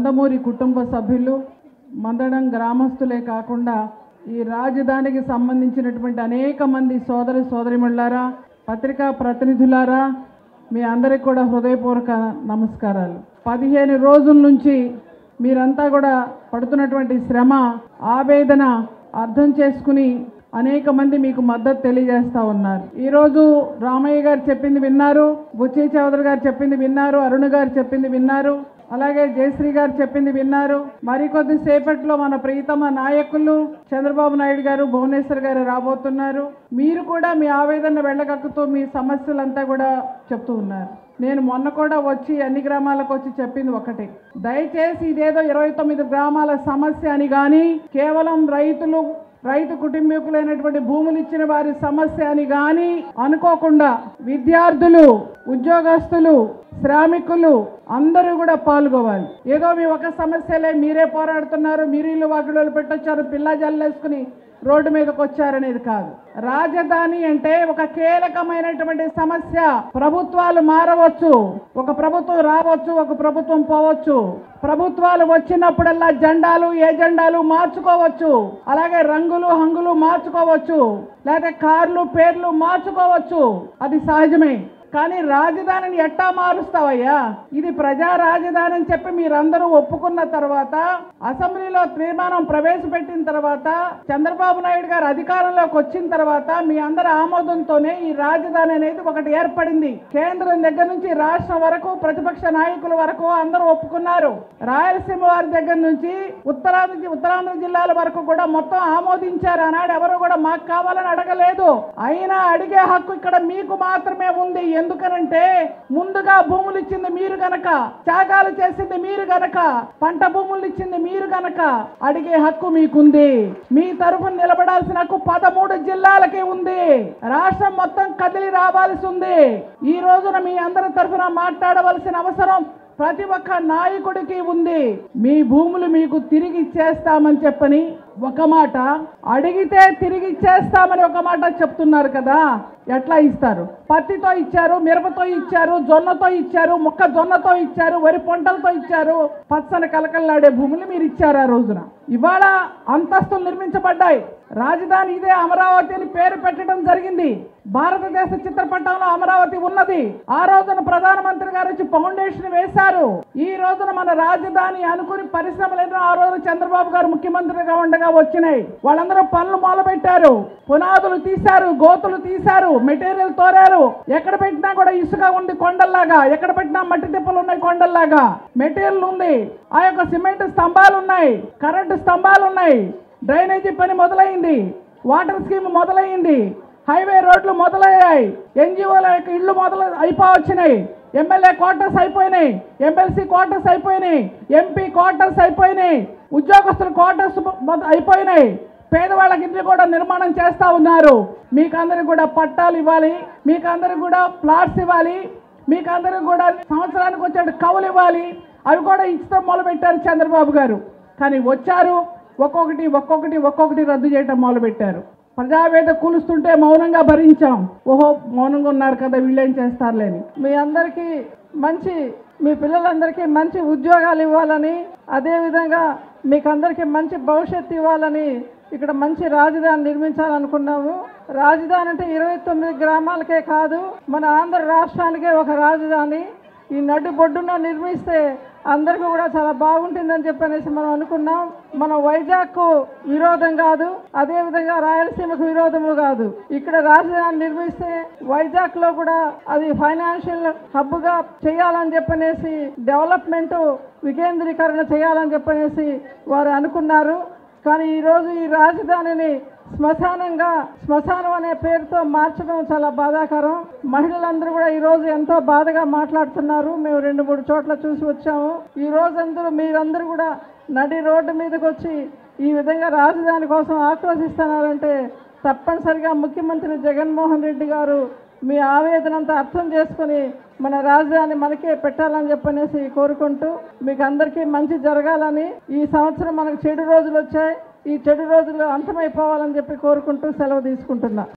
నందమూరి కుటుంబ సభ్యులు మందడం గ్రామస్తులే కాకుండా ఈ రాజధానికి సంబంధించినటువంటి అనేక మంది సోదరి సోదరిమణులారా పత్రికా ప్రతినిధులారా మీ అందరికి కూడా హృదయపూర్వక నమస్కారాలు పదిహేను రోజుల నుంచి మీరంతా కూడా పడుతున్నటువంటి శ్రమ ఆవేదన అర్థం చేసుకుని అనేక మంది మీకు మద్దతు తెలియజేస్తా ఉన్నారు ఈరోజు రామయ్య గారు చెప్పింది విన్నారు బుచ్చి చౌదరి గారు చెప్పింది విన్నారు అరుణ్ గారు చెప్పింది విన్నారు అలాగే జయశ్రీ గారు చెప్పింది విన్నారు మరికొద్ది సేపట్లో మన ప్రీతమ నాయకులు చంద్రబాబు నాయుడు గారు భువనేశ్వర్ గారు రాబోతున్నారు మీరు కూడా మీ ఆవేదన వెళ్ళగక్కుతూ మీ సమస్యలంతా కూడా చెప్తూ ఉన్నారు నేను మొన్న కూడా వచ్చి అన్ని గ్రామాలకు వచ్చి చెప్పింది ఒకటి దయచేసి ఇదేదో ఇరవై తొమ్మిది గ్రామాల సమస్య అని కానీ కేవలం రైతులు రైతు కుటుంబీకులైనటువంటి భూములు ఇచ్చిన వారి సమస్య అని కానీ అనుకోకుండా విద్యార్థులు ఉద్యోగస్తులు శ్రామికులు అందరూ కూడా పాల్గొవాలి ఏదో మీ ఒక సమస్యలే మీరే పోరాడుతున్నారు మీరు ఇల్లు వాకిళ్ళు పెట్టొచ్చారు పిల్ల జల్లేసుకుని రోడ్డు మీదకి వచ్చారనేది కాదు రాజధాని అంటే ఒక కీలకమైనటువంటి సమస్య ప్రభుత్వాలు మారవచ్చు ఒక ప్రభుత్వం రావచ్చు ఒక ప్రభుత్వం పోవచ్చు ప్రభుత్వాలు వచ్చినప్పుడల్లా జెండాలు ఏజెండాలు మార్చుకోవచ్చు అలాగే రంగులు హంగులు మార్చుకోవచ్చు లేదా కార్లు పేర్లు మార్చుకోవచ్చు అది సహజమే కానీ రాజధానిని ఎట్టా మారుస్తావయ్యా ఇది ప్రజా రాజధాని అని చెప్పి మీరందరూ ఒప్పుకున్న తర్వాత అసెంబ్లీలో తీర్మానం ప్రవేశపెట్టిన తర్వాత చంద్రబాబు నాయుడు గారు అధికారంలోకి వచ్చిన తర్వాత మీ అందరి ఆమోదంతోనే ఈ రాజధాని అనేది ఒకటి ఏర్పడింది కేంద్రం దగ్గర నుంచి రాష్ట్రం వరకు ప్రతిపక్ష నాయకుల వరకు అందరూ ఒప్పుకున్నారు రాయలసీమ వారి దగ్గర నుంచి ఉత్తరాంధ్ర ఉత్తరాంధ్ర జిల్లాల వరకు కూడా మొత్తం ఆమోదించారు ఆనాడు ఎవరు కూడా మాకు కావాలని అడగలేదు అయినా అడిగే హక్కు ఇక్కడ మీకు మాత్రమే ఉంది ఎందుకనంటే ముందుగా భూములు ఇచ్చింది మీరు గనక త్యాగాలు చేసింది మీరు గనక పంట భూములు ఇచ్చింది మీరు గనక అడిగే హక్కు మీకుంది మీ తరఫున నిలబడాల్సిన హక్కు పదమూడు జిల్లాలకి ఉంది రాష్ట్రం మొత్తం కదిలి రావాల్సి ఉంది ఈ రోజున మీ అందరి తరఫున మాట్లాడవలసిన అవసరం ప్రతి ఒక్క నాయకుడికి ఉంది మీ భూములు మీకు తిరిగి ఇచ్చేస్తామని చెప్పని ఒక మాట అడిగితే తిరిగి ఇచ్చేస్తామని ఒక మాట చెప్తున్నారు కదా ఎట్లా ఇస్తారు పత్తితో ఇచ్చారు మిరపతో ఇచ్చారు జొన్నతో ఇచ్చారు మొక్కజొన్నతో ఇచ్చారు వరి పంటలతో ఇచ్చారు పచ్చని కలకల్లాడే భూములు మీరు ఇచ్చారు ఆ రోజున ఇవాళ అంతస్తులు నిర్మించబడ్డాయి రాజధాని ఇదే అమరావతి అని పేరు పెట్టడం జరిగింది భారతదేశ చిత్రపటంలో అమరావతి ఉన్నది ఆ రోజున ప్రధానమంత్రి గారు వచ్చి ఫౌండేషన్ వేశారు ఈ రోజున మన రాజధాని అనుకుని పరిశ్రమలు ఆ రోజు చంద్రబాబు గారు ముఖ్యమంత్రిగా ఉండగా వచ్చినాయి వాళ్ళందరూ పనులు మొదలుపెట్టారు పునాదులు తీశారు గోతులు తీశారు మెటీరియల్ తోరారు ఎక్కడ పెట్టినా కూడా ఇసుక ఉంది కొండల్లాగా ఎక్కడ పెట్టినా మట్టి తిప్పలు ఉన్నాయి కొండల్లాగా మెటీరియల్ ఉంది ఆ యొక్క సిమెంట్ స్తంభాలు ఉన్నాయి కరెంటు స్తంభాలు ఉన్నాయి డ్రైనేజీ పని మొదలైంది వాటర్ స్కీమ్ మొదలైంది హైవే రోడ్లు మొదలయ్యాయి ఎన్జిఓల యొక్క ఇళ్ళు మొదలు అయిపోవచ్చినాయి ఎమ్మెల్యే క్వార్టర్స్ అయిపోయినాయి ఎమ్మెల్సీ క్వార్టర్స్ అయిపోయినాయి ఎంపీ క్వార్టర్స్ అయిపోయినాయి ఉద్యోగస్తుల క్వార్టర్స్ మొద- అయిపోయినాయి పేదవాళ్ళకి ఇంట్లో కూడా నిర్మాణం చేస్తా ఉన్నారు మీకు అందరికి కూడా పట్టాలు ఇవ్వాలి మీకు అందరికి కూడా ప్లాట్స్ ఇవ్వాలి మీకు అందరికి కూడా సంవత్సరానికి వచ్చే కవులు ఇవ్వాలి అవి కూడా ఇచ్చడం మొదలు పెట్టారు చంద్రబాబు గారు కానీ వచ్చారు ఒక్కొక్కటి ఒక్కొక్కటి ఒక్కొక్కటి రద్దు చేయటం మొదలు పెట్టారు ప్రజావేద కూలుస్తుంటే మౌనంగా భరించాం ఓహో మౌనంగా ఉన్నారు కదా వీళ్ళేం చేస్తారులేని మీ అందరికీ మంచి మీ పిల్లలందరికీ మంచి ఉద్యోగాలు ఇవ్వాలని అదేవిధంగా మీకు అందరికీ మంచి భవిష్యత్తు ఇవ్వాలని ఇక్కడ మంచి రాజధాని నిర్మించాలనుకున్నాము రాజధాని అంటే ఇరవై తొమ్మిది గ్రామాలకే కాదు మన ఆంధ్ర రాష్ట్రానికే ఒక రాజధాని ఈ నడ్డు బొడ్డున నిర్మిస్తే అందరికీ కూడా చాలా బాగుంటుందని చెప్పనేసి మనం అనుకున్నాం మన వైజాగ్కు విరోధం కాదు అదేవిధంగా రాయలసీమకు విరోధము కాదు ఇక్కడ రాజధాని నిర్మిస్తే వైజాగ్ లో కూడా అది ఫైనాన్షియల్ హబ్ గా చేయాలని చెప్పనేసి డెవలప్మెంట్ వికేంద్రీకరణ చేయాలని చెప్పనేసి వారు అనుకున్నారు కానీ ఈరోజు ఈ రాజధానిని శ్మశానంగా శ్మశానం అనే పేరుతో మార్చడం చాలా బాధాకరం మహిళలందరూ కూడా ఈ రోజు ఎంతో బాధగా మాట్లాడుతున్నారు మేము రెండు మూడు చోట్ల చూసి వచ్చాము ఈ రోజు అందరూ మీరందరూ కూడా నడి రోడ్డు మీదకి వచ్చి ఈ విధంగా రాజధాని కోసం ఆక్రోశిస్తున్నారంటే తప్పనిసరిగా ముఖ్యమంత్రి జగన్మోహన్ రెడ్డి గారు మీ ఆవేదన అంతా అర్థం చేసుకుని మన రాజధాని మనకే పెట్టాలని చెప్పనేసి కోరుకుంటూ మీకు అందరికీ మంచి జరగాలని ఈ సంవత్సరం మనకు చెడు రోజులు వచ్చాయి ఈ చెడు రోజులు అంతమైపోవాలని చెప్పి కోరుకుంటూ సెలవు తీసుకుంటున్నా